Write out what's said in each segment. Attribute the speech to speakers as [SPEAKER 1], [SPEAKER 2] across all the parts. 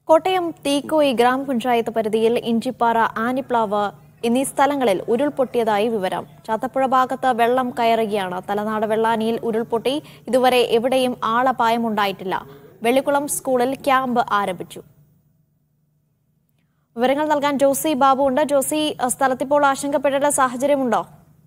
[SPEAKER 1] കോട്ടയം തീക്കോയി ഗ്രാമപഞ്ചായത്ത് പരിധിയിൽ ഇഞ്ചിപ്പാറ ആനിപ്ലാവ് എന്നീ സ്ഥലങ്ങളിൽ ഉരുൾപൊട്ടിയതായി വിവരം ചാത്തപ്പുഴ ഭാഗത്ത് വെള്ളം കയറുകയാണ് തലനാട് വെള്ളാനിയിൽ ഉരുൾപൊട്ടി ഇതുവരെ എവിടെയും ആളപായമുണ്ടായിട്ടില്ല വെള്ളിക്കുളം സ്കൂളിൽ ക്യാമ്പ് ആരംഭിച്ചു വിവരങ്ങൾ നൽകാൻ ജോസി ബാബു ഉണ്ട് ജോസി സ്ഥലത്തിപ്പോൾ ആശങ്കപ്പെടേണ്ട സാഹചര്യമുണ്ടോ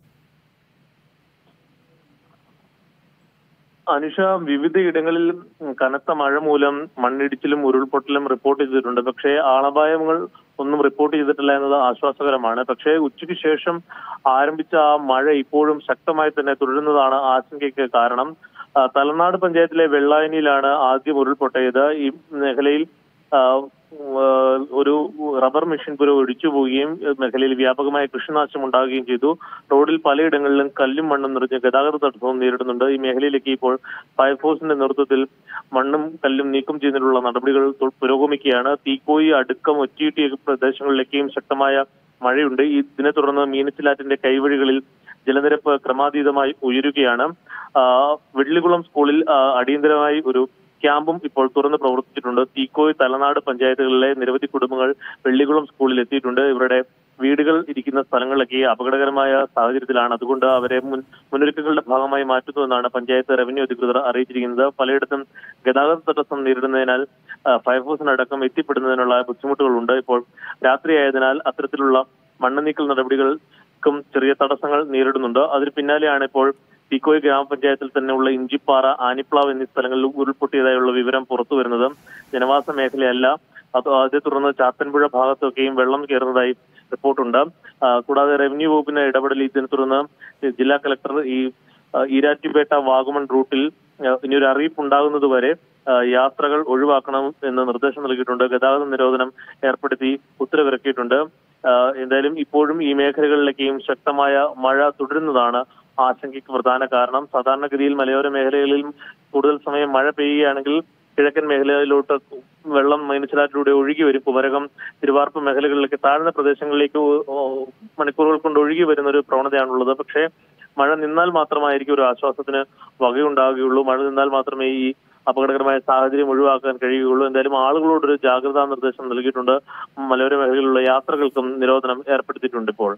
[SPEAKER 2] അനുഷ വിവിധയിടങ്ങളിൽ കനത്ത മഴ മൂലം മണ്ണിടിച്ചിലും ഉരുൾപൊട്ടലും റിപ്പോർട്ട് ചെയ്തിട്ടുണ്ട് പക്ഷേ ആളപായങ്ങൾ ഒന്നും റിപ്പോർട്ട് ചെയ്തിട്ടില്ല എന്നത് ആശ്വാസകരമാണ് പക്ഷേ ഉച്ചയ്ക്ക് ശേഷം ആരംഭിച്ച ആ മഴ ഇപ്പോഴും ശക്തമായി തന്നെ തുടരുന്നതാണ് ആശങ്കയ്ക്ക് കാരണം ആ, തലനാട് പഞ്ചായത്തിലെ വെള്ളായനിയിലാണ് ആദ്യം ഉരുൾപൊട്ടിയത് ഈ മേഖലയിൽ ആ, ആ, ഒരു റബ്ബർ മെഷീൻ പുര ഒഴിച്ചു പോവുകയും മേഖലയിൽ വ്യാപകമായ കൃഷിനാശം ഉണ്ടാകുകയും ചെയ്തു റോഡിൽ പലയിടങ്ങളിലും കല്ലും മണ്ണും നിറഞ്ഞ് ഗതാഗത തടസ്സവും നേരിടുന്നുണ്ട് ഈ മേഖലയിലേക്ക് ഇപ്പോൾ ഫയർഫോഴ്സിന്റെ നേതൃത്വത്തിൽ മണ്ണും കല്ലും നീക്കം ചെയ്യുന്നതിനുള്ള നടപടികൾ തു- പുരോഗമിക്കുകയാണ് തീക്കോയി അടുക്കം ഒറ്റിയിട്ടി പ്രദേശങ്ങളിലേക്കും ശക്തമായ മഴയുണ്ട് ഈ ഇതിനെ തുടർന്ന് മീനച്ചിലാറ്റിന്റെ കൈവഴികളിൽ ജലനിരപ്പ് ക്രമാതീതമായി ഉയരുകയാണ് ആ, വെള്ളികുളം സ്കൂളിൽ ആ, അടിയന്തരമായി ഒരു ക്യാമ്പും ഇപ്പോൾ തുറന്ന് പ്രവർത്തിച്ചിട്ടുണ്ട് തീക്കോയ് തലനാട് പഞ്ചായത്തുകളിലെ നിരവധി കുടുംബങ്ങൾ വെള്ളികുളം സ്കൂളിൽ എത്തിയിട്ടുണ്ട് ഇവരുടെ വീടുകൾ ഇരിക്കുന്ന സ്ഥലങ്ങളിലൊക്കെ അപകടകരമായ സാഹചര്യത്തിലാണ് അതുകൊണ്ട് അവരെ മുൻ മുന്നൊരുക്കങ്ങളുടെ ഭാഗമായി മാറ്റുന്നുവെന്നാണ് പഞ്ചായത്ത് റവന്യൂ അധികൃതർ അറിയിച്ചിരിക്കുന്നത് പലയിടത്തും ഗതാഗത തടസ്സം നേരിടുന്നതിനാൽ ആ, ഫയർഫോഴ്സിനടക്കം എത്തിപ്പെടുന്നതിനുള്ള ബുദ്ധിമുട്ടുകളുണ്ട് ഇപ്പോൾ രാത്രിയായതിനാൽ അത്തരത്തിലുള്ള മണ്ണ് നീക്കൽ നടപടികൾക്കും ചെറിയ തടസ്സങ്ങൾ നേരിടുന്നുണ്ട് അതിന് പിന്നാലെയാണ് ഇപ്പോൾ തീക്കോയ് ഗ്രാമപഞ്ചായത്തിൽ തന്നെയുള്ള ഇഞ്ചിപ്പാറ ആനിപ്ലാവ് എന്നീ സ്ഥലങ്ങളിൽ ഉരുൾപൊട്ടിയതായുള്ള വിവരം പുറത്തു വരുന്നത് ജനവാസ മേഖലയല്ല അത് അതേ തുടർന്ന് ചാത്തൻപുഴ ഭാഗത്തൊക്കെയും വെള്ളം കയറുന്നതായി റിപ്പോർട്ടുണ്ട് ആ, കൂടാതെ റവന്യൂ വകുപ്പിന്റെ ഇടപെടൽ ഇതിനെ തുടർന്ന് ജില്ലാ കളക്ടർ ഈ ആ, ഈരാറ്റുപേട്ട വാഗമൺ റൂട്ടിൽ ആ, ഇനി ഒരു അറിയിപ്പ് ഉണ്ടാകുന്നത് വരെ ആ, യാത്രകൾ ഒഴിവാക്കണം എന്ന് നിർദ്ദേശം നൽകിയിട്ടുണ്ട് ഗതാഗത നിരോധനം ഏർപ്പെടുത്തി ഉത്തരവിറക്കിയിട്ടുണ്ട് ആ, എന്തായാലും ഇപ്പോഴും ഈ മേഖലകളിലേക്കും ശക്തമായ മഴ തുടരുന്നതാണ് ആശങ്കയ്ക്ക് പ്രധാന കാരണം സാധാരണഗതിയിൽ മലയോര മേഖലകളിൽ കൂടുതൽ സമയം മഴ പെയ്യുകയാണെങ്കിൽ കിഴക്കൻ മേഖലയിലോട്ട് വെള്ളം മൈനച്ചിലാറ്റിലൂടെ ഒഴുകി വരും കുമരകം തിരുവാർപ്പ് മേഖലകളിലേക്ക് താഴ്ന്ന പ്രദേശങ്ങളിലേക്ക് ഒ- ഒ- മണിക്കൂറുകൾ കൊണ്ട് ഒഴുകി വരുന്ന ഒരു പ്രവണതയാണുള്ളത് പക്ഷേ മഴ നിന്നാൽ മാത്രമായിരിക്കും ഒരു ആശ്വാസത്തിന് വകയുണ്ടാവുകയുള്ളൂ മഴ നിന്നാൽ മാത്രമേ ഈ അപകടകരമായ സാഹചര്യം ഒഴിവാക്കാൻ കഴിയുകയുള്ളൂ എന്തായാലും ആളുകളോടൊരു ജാഗ്രതാ നിർദ്ദേശം നൽകിയിട്ടുണ്ട് മലയോര മേഖലയിലുള്ള യാത്രകൾക്കും നിരോധനം ഏർപ്പെടുത്തിയിട്ടുണ്ട് ഇപ്പോൾ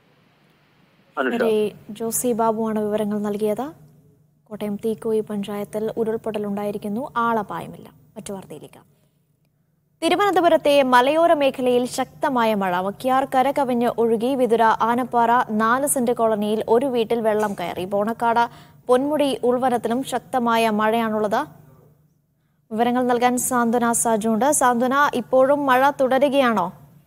[SPEAKER 2] അനുഷ
[SPEAKER 1] ശരി ജോസി ബാബുവാണ് വിവരങ്ങൾ നൽകിയത് കോട്ടയം തീക്കോയി പഞ്ചായത്തിൽ ഉരുൾപൊട്ടലുണ്ടായിരിക്കുന്നു ആളപായമില്ല മറ്റു വാർത്തയിലേക്ക് തിരുവനന്തപുരത്തെ മലയോര മേഖലയിൽ ശക്തമായ മഴ വക്കിയാർ കരകവിഞ്ഞ് ഒഴുകി വിതുര ആനപ്പാറ നാല് സെന്റ് കോളനിയിൽ ഒരു വീട്ടിൽ വെള്ളം കയറി ബോണക്കാട് പൊന്മുടി ഉൾവനത്തിലും ശക്തമായ മഴയാണുള്ളത് വിവരങ്ങൾ നൽകാൻ സാന്ത്വന സാജുണ്ട് സാന്ത്വന ഇപ്പോഴും മഴ തുടരുകയാണോ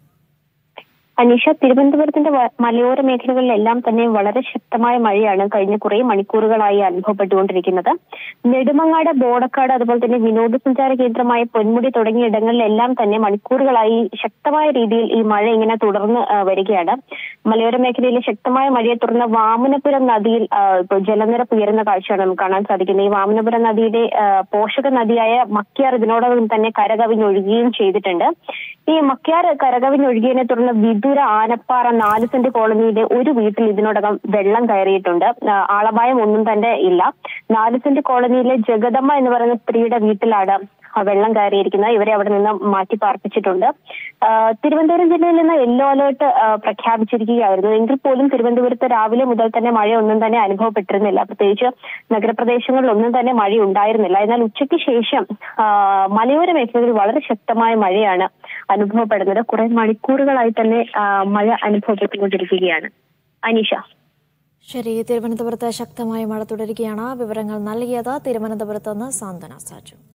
[SPEAKER 3] അനീഷ തിരുവനന്തപുരത്തിന്റെ വ- മലയോര മേഖലകളിലെല്ലാം തന്നെ വളരെ ശക്തമായ മഴയാണ് കഴിഞ്ഞ കുറെ മണിക്കൂറുകളായി അനുഭവപ്പെട്ടുകൊണ്ടിരിക്കുന്നത് നെടുമങ്ങാട് ബോടക്കാട് അതുപോലെ തന്നെ വിനോദസഞ്ചാര കേന്ദ്രമായ പൊന്മുടി തുടങ്ങിയ ഇടങ്ങളിലെല്ലാം തന്നെ മണിക്കൂറുകളായി ശക്തമായ രീതിയിൽ ഈ മഴ ഇങ്ങനെ തുടർന്ന് ആ, വരികയാണ് മലയോര മേഖലയിലെ ശക്തമായ മഴയെ തുടർന്ന് വാമനപുരം നദിയിൽ ആ, ഇപ്പോൾ ജലനിരപ്പ് ഉയരുന്ന കാഴ്ചയാണ് നമുക്ക് കാണാൻ സാധിക്കുന്നത് ഈ വാമനപുരം നദിയുടെ ആ, പോഷക നദിയായ മക്കിയാർ ഇതിനോടകം തന്നെ കരകവിഞ്ഞൊഴുകുകയും ചെയ്തിട്ടുണ്ട് ഈ മക്കിയാർ കരകവിഞ്ഞൊഴുകിയതിനെ തുടർന്ന് വിദുര ആനപ്പാറ നാല് സെന്റ് കോളനിയിലെ ഒരു വീട്ടിൽ ഇതിനോടകം വെള്ളം കയറിയിട്ടുണ്ട് ആ, ആളപായം ഒന്നും തന്നെ ഇല്ല നാല് സെന്റ് കോളനിയിലെ ജഗദമ്മ എന്ന് പറയുന്ന സ്ത്രീയുടെ വീട്ടിലാണ് ആ വെള്ളം കയറിയിരിക്കുന്നത് ഇവരെ അവിടെ നിന്ന് മാറ്റി പാർപ്പിച്ചിട്ടുണ്ട് ആ, തിരുവനന്തപുരം ജില്ലയിൽ നിന്ന് യെല്ലോ അലേർട്ട് ആ, പ്രഖ്യാപിച്ചിരിക്കുകയായിരുന്നു എങ്കിൽ പോലും തിരുവനന്തപുരത്ത് രാവിലെ മുതൽ തന്നെ മഴയൊന്നും തന്നെ അനുഭവപ്പെട്ടിരുന്നില്ല പ്രത്യേകിച്ച് നഗരപ്രദേശങ്ങളിൽ ഒന്നും തന്നെ മഴ ഉണ്ടായിരുന്നില്ല എന്നാൽ ഉച്ചയ്ക്ക് ശേഷം ആ, മലയോര മേഖലകളിൽ വളരെ ശക്തമായ മഴയാണ് അനുഭവപ്പെടുന്നത് കുറെ മണിക്കൂറുകളായി തന്നെ ആ, മഴ അനുഭവപ്പെട്ടുകൊണ്ടിരിക്കുകയാണ് അനീഷ
[SPEAKER 1] ശരി തിരുവനന്തപുരത്ത് ശക്തമായ മഴ തുടരുകയാണ് വിവരങ്ങൾ നൽകിയത് തിരുവനന്തപുരത്ത് നിന്ന് സാന്ത്വന സാജു